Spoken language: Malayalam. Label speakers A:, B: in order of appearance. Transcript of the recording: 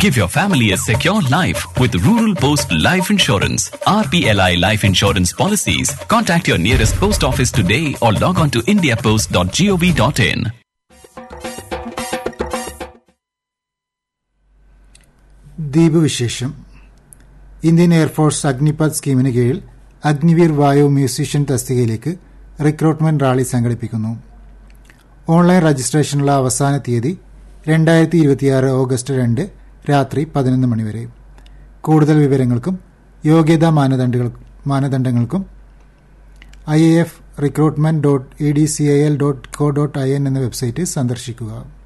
A: Give your family a secure life with Rural Post Life Insurance. RPLI Life Insurance policies. Contact your nearest post office today or log on to indiapost.gov.in.
B: ദ്വീപ് വിശേഷം ഇന്ത്യൻ എയർഫോഴ്സ് അഗ്നിപത് സ്കീമിന് കീഴിൽ അഗ്നിവീർ വായു മ്യൂസീഷ്യൻ തസ്തികയിലേക്ക് റിക്രൂട്ട്മെന്റ് റാലി സംഘടിപ്പിക്കുന്നു ഓൺലൈൻ രജിസ്ട്രേഷനുള്ള അവസാന തീയതി രണ്ടായിരത്തി ഇരുപത്തിയാറ് ഓഗസ്റ്റ് രണ്ട് രാത്രി പതിനൊന്ന് മണിവരെ കൂടുതൽ വിവരങ്ങൾക്കും യോഗ്യതാ മാനദണ്ഡങ്ങൾ മാനദണ്ഡങ്ങൾക്കും I A F recruitment dot E D C I L dot co dot I N എന്ന വെബ്സൈറ്റ് സന്ദർശിക്കുക